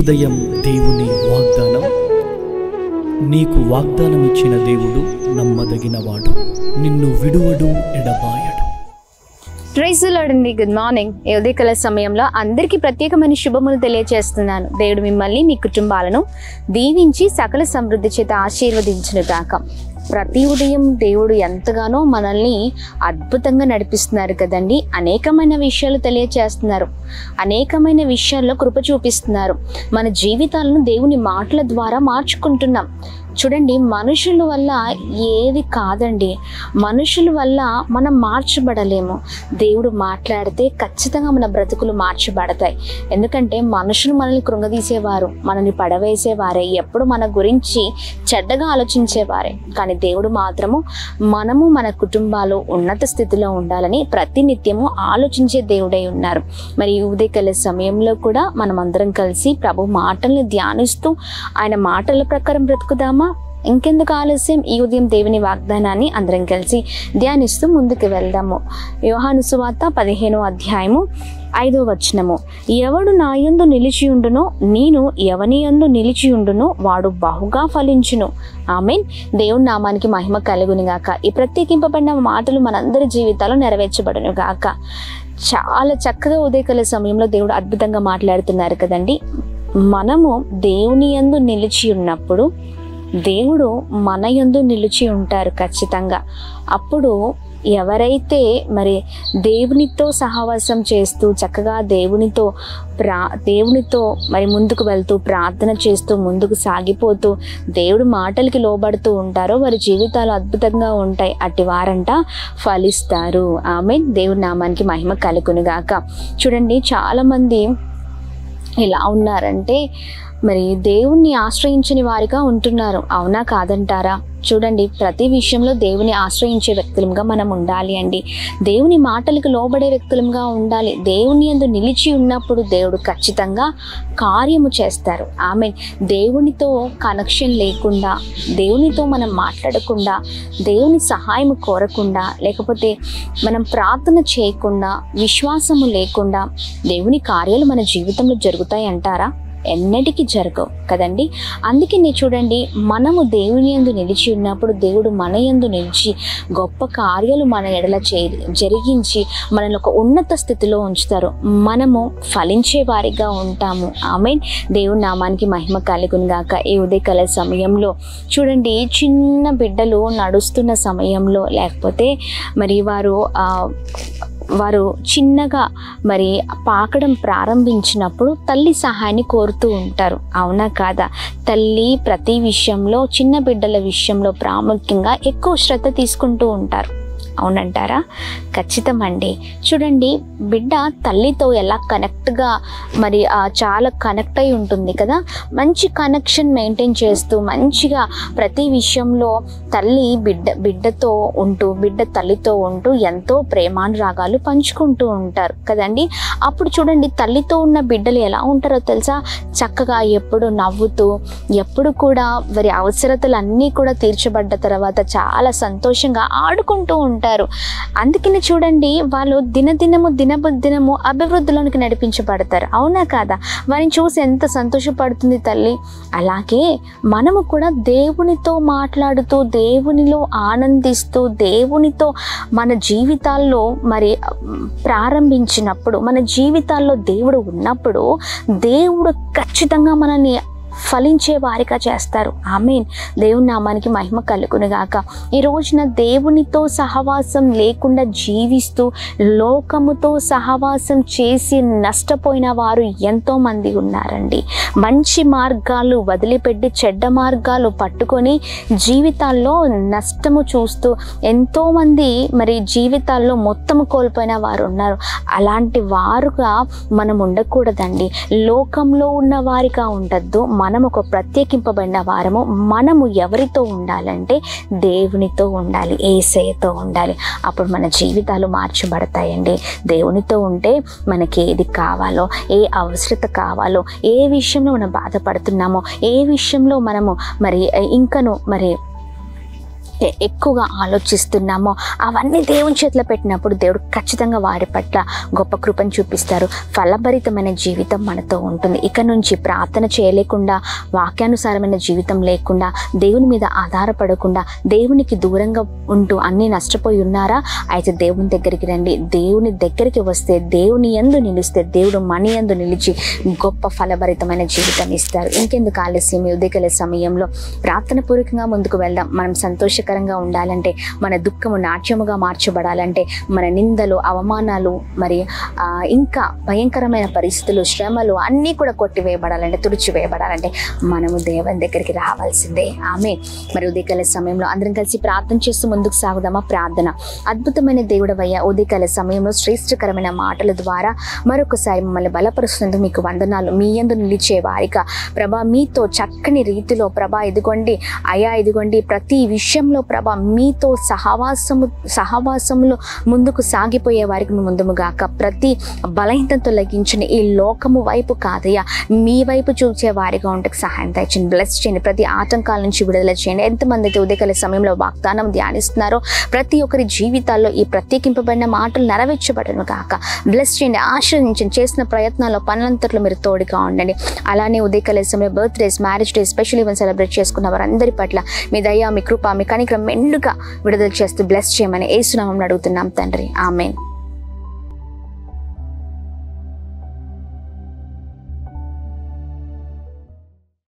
ఉదయం దేవుని వాగ్దానం నీకు వాగ్దానం ఇచ్చిన దేవుడు నమ్మదగినవాడు నిన్ను విడువడు ఎడబాయడు ప్రైజ్ అండి గుడ్ మార్నింగ్ ఈ ఉదయకాల సమయంలో అందరికీ ప్రత్యేకమైన శుభములు తెలియజేస్తున్నాను దేవుడు మిమ్మల్ని మీ కుటుంబాలను దీవించి సకల సమృద్ధి చేత ఆశీర్వదించును గాక ప్రతి ఉదయం దేవుడు ఎంతగానో మనల్ని అద్భుతంగా నడిపిస్తున్నారు కదండి అనేకమైన విషయాలు తెలియచేస్తున్నారు అనేకమైన విషయాల్లో కృప చూపిస్తున్నారు మన జీవితాలను దేవుని మాటల ద్వారా మార్చుకుంటున్నాం చూడండి మనుషుల వల్ల ఏది కాదండి మనుషుల వల్ల మనం మార్చబడలేము దేవుడు మాట్లాడితే ఖచ్చితంగా మన బ్రతుకులు మార్చబడతాయి ఎందుకంటే మనుషులు మనల్ని కృంగదీసేవారు మనల్ని పడవేసేవారే ఎప్పుడు మన గురించి చెడ్డగా ఆలోచించేవారే కానీ దేవుడు మాత్రము మనము మన కుటుంబాలు ఉన్నత స్థితిలో ఉండాలని ప్రతినిత్యము ఆలోచించే దేవుడై ఉన్నారు మరి ఈ ఉదయకాల సమయంలో కూడా మనం అందరం కలిసి ప్రభు మాటల్ని ధ్యానిస్తూ ఆయన మాటల ప్రకారం బ్రతుకుదామా ఇంకెందుకు ఆలస్యం ఈ ఉదయం దేవుని వాగ్దానాన్ని అందరం కలిసి ధ్యానిస్తూ ముందుకు వెళ్దాము యోహాను సువార్త పదిహేనో అధ్యాయము ఐదో వచనము ఎవడు నా యందు నిలిచి ఉండునో నేను ఎవని యందు నిలిచి ఉండునో వాడు బహుగా ఫలించును ఆమెన్ దేవుని నామానికి మహిమ కలుగును గాక ఈ ప్రత్యేకింపబడిన మాటలు మనందరి జీవితాల్లో నెరవేర్చబడును గాక చాలా చక్కగా ఉదయకాల సమయంలో దేవుడు అద్భుతంగా మాట్లాడుతున్నారు కదండి మనము దేవుని యందు నిలిచి ఉన్నప్పుడు దేవుడు మన యందు నిలిచి ఉంటారు ఖచ్చితంగా అప్పుడు ఎవరైతే మరి దేవునితో సహవాసం చేస్తూ చక్కగా దేవునితో ప్రా దేవునితో మరి ముందుకు వెళ్తూ ప్రార్థన చేస్తూ ముందుకు సాగిపోతూ దేవుడు మాటలకి లోబడుతూ ఉంటారో వారి జీవితాలు అద్భుతంగా ఉంటాయి అట్టి వారంట ఫలిస్తారు ఆమె దేవుడి నామానికి మహిమ కలుగునుగాక చూడండి చాలామంది ఎలా ఉన్నారంటే మరి దేవుణ్ణి ఆశ్రయించని వారిగా ఉంటున్నారు అవునా కాదంటారా చూడండి ప్రతి విషయంలో దేవుని ఆశ్రయించే వ్యక్తులుగా మనం ఉండాలి అండి దేవుని మాటలకు లోబడే వ్యక్తులుగా ఉండాలి దేవుని యందు నిలిచి ఉన్నప్పుడు దేవుడు ఖచ్చితంగా కార్యము చేస్తారు ఆమె దేవునితో కనెక్షన్ లేకుండా దేవునితో మనం మాట్లాడకుండా దేవుని సహాయం కోరకుండా లేకపోతే మనం ప్రార్థన చేయకుండా విశ్వాసము లేకుండా దేవుని కార్యాలు మన జీవితంలో జరుగుతాయి అంటారా ఎన్నటికీ జరగవు కదండి అందుకే నేను చూడండి మనము దేవుని యందు నిలిచి ఉన్నప్పుడు దేవుడు మన యందు నిలిచి గొప్ప కార్యాలు మన ఎడల చే జరిగించి మనల్ని ఒక ఉన్నత స్థితిలో ఉంచుతారు మనము ఫలించే వారిగా ఉంటాము ఆమె దేవుని నామానికి మహిమ కలుగును గాక ఈ ఉదయకాల సమయంలో చూడండి చిన్న బిడ్డలు నడుస్తున్న సమయంలో లేకపోతే మరి వారు ఆ, వారు చిన్నగా మరి పాకడం ప్రారంభించినప్పుడు తల్లి సహాయాన్ని కోరుతూ ఉంటారు అవునా కాదా తల్లి ప్రతి విషయంలో చిన్న బిడ్డల విషయంలో ప్రాముఖ్యంగా ఎక్కువ శ్రద్ధ తీసుకుంటూ ఉంటారు అవునంటారా ఖచ్చితం అండి చూడండి బిడ్డ తల్లితో ఎలా కనెక్ట్గా మరి ఆ చాలా కనెక్ట్ అయి ఉంటుంది కదా మంచి కనెక్షన్ మెయింటైన్ చేస్తూ మంచిగా ప్రతి విషయంలో తల్లి బిడ్డ బిడ్డతో ఉంటూ బిడ్డ తల్లితో ఉంటూ ఎంతో ప్రేమానురాగాలు పంచుకుంటూ ఉంటారు కదండి అప్పుడు చూడండి తల్లితో ఉన్న బిడ్డలు ఎలా ఉంటారో తెలుసా చక్కగా ఎప్పుడు నవ్వుతూ ఎప్పుడు కూడా వారి అవసరతలు అన్నీ కూడా తీర్చబడ్డ తర్వాత చాలా సంతోషంగా ఆడుకుంటూ ఉంటారు అందుకని చూడండి వాళ్ళు దినదినము దినదినము అభివృద్ధిలోనికి నడిపించబడతారు అవునా కాదా వారిని చూసి ఎంత సంతోషపడుతుంది తల్లి అలాగే మనము కూడా దేవునితో మాట్లాడుతూ దేవునిలో ఆనందిస్తూ దేవునితో మన జీవితాల్లో మరి మ్, ప్రారంభించినప్పుడు మన జీవితాల్లో దేవుడు ఉన్నప్పుడు దేవుడు ఖచ్చితంగా మనల్ని ఫలించే వారిగా చేస్తారు ఆమెన్ దేవుని నామానికి మహిమ కలుగునుగాక ఈ రోజున దేవునితో సహవాసం లేకుండా జీవిస్తూ లోకముతో సహవాసం చేసి నష్టపోయిన వారు ఎంతో మంది ఉన్నారండి మంచి మార్గాలు వదిలిపెట్టి చెడ్డ మార్గాలు పట్టుకొని జీవితాల్లో నష్టము చూస్తూ ఎంతోమంది మరి జీవితాల్లో మొత్తము కోల్పోయిన వారు ఉన్నారు అలాంటి వారుగా మనం ఉండకూడదండి లోకంలో ఉన్న వారిగా ఉండద్దు మనం ఒక ప్రత్యేకింపబడిన వారము మనము ఎవరితో ఉండాలంటే దేవునితో ఉండాలి ఏసయ్యతో ఉండాలి అప్పుడు మన జీవితాలు మార్చబడతాయండి దేవునితో ఉంటే మనకి ఏది కావాలో ఏ అవసరత కావాలో ఏ విషయంలో మనం బాధపడుతున్నామో ఏ విషయంలో మనము మరి ఇంకను మరి ఏ- ఎక్కువగా ఆలోచిస్తున్నామో అవన్నీ దేవుని చేతిలో పెట్టినప్పుడు దేవుడు ఖచ్చితంగా వారి పట్ల గొప్ప కృపను చూపిస్తారు ఫలభరితమైన జీవితం మనతో ఉంటుంది ఇక నుంచి ప్రార్థన చేయలేకుండా వాక్యానుసారమైన జీవితం లేకుండా దేవుని మీద ఆధారపడకుండా దేవునికి దూరంగా ఉంటూ అన్నీ నష్టపోయి ఉన్నారా అయితే దేవుని దగ్గరికి రండి దేవుని దగ్గరికి వస్తే దేవుని యందు నిలిస్తే దేవుడు మన యందు నిలిచి గొప్ప ఫలభరితమైన జీవితాన్ని ఇస్తారు ఇంకెందుకు ఆలస్యం ఈ ఉదయకాల సమయంలో ప్రార్థన పూర్వకంగా ముందుకు వెళ్దాం మనం సంతోషకరంగా ఉండాలంటే మన దుఃఖము నాట్యముగా మార్చబడాలంటే మన నిందలు అవమానాలు మరి ఆ, ఇంకా భయంకరమైన పరిస్థితులు శ్రమలు అన్నీ కూడా కొట్టివేయబడాలంటే తుడిచివేయబడాలంటే మనము దేవుని దగ్గరికి రావాల్సిందే ఆమె మరి ఉదయకాల సమయంలో అందరం కలిసి ప్రార్థన చేస్తూ ముందుకు సాగుదామా ప్రార్థన అద్భుతమైన దేవుడవయ్యా ఉదయకాల సమయంలో శ్రేష్టకరమైన మాటల ద్వారా మరొకసారి మమ్మల్ని బలపరుస్తున్నందుకు మీకు వందనాలు మీ యందు నిలిచే వారిగా ప్రభా మీతో చక్కని రీతిలో ప్రభా ఇదిగోండి అయా ఇదిగోండి ప్రతి విషయంలో ప్రభా మీతో సహవాసము సహవాసములో ముందుకు సాగిపోయే వారికి మీ ముందుముగాక ప్రతి బలహీనతతో లగించిన ఈ లోకము వైపు కాదయ్యా మీ వైపు చూసే వారిగా ఉంటే సహాయం దయచండి బ్లెస్ చేయండి ప్రతి ఆటంకాల నుంచి విడుదల చేయండి ఎంతమంది అయితే ఉదయకాల సమయంలో వాగ్దానం ధ్యానిస్తున్నారో ప్రతి ఒక్కరి జీవితాల్లో ఈ ప్రత్యేకింపబడిన మాటలు నెరవేర్చబడను కాక బ్లెస్ చేయండి ఆశ్రయించండి చేసిన ప్రయత్నాల్లో పనులంతట్లో మీరు తోడుగా ఉండండి అలానే ఉదయకాల సమయంలో birthdays marriage day special event celebrate చేసుకున్న వారందరి పట్ల మీ దయ మీ కృప మీ కనికరం మెండుగా విడుదల చేస్తూ బ్లెస్ చేయమని ఏసునామం అడుగుతున్నాం తండ్రి ఆమెన్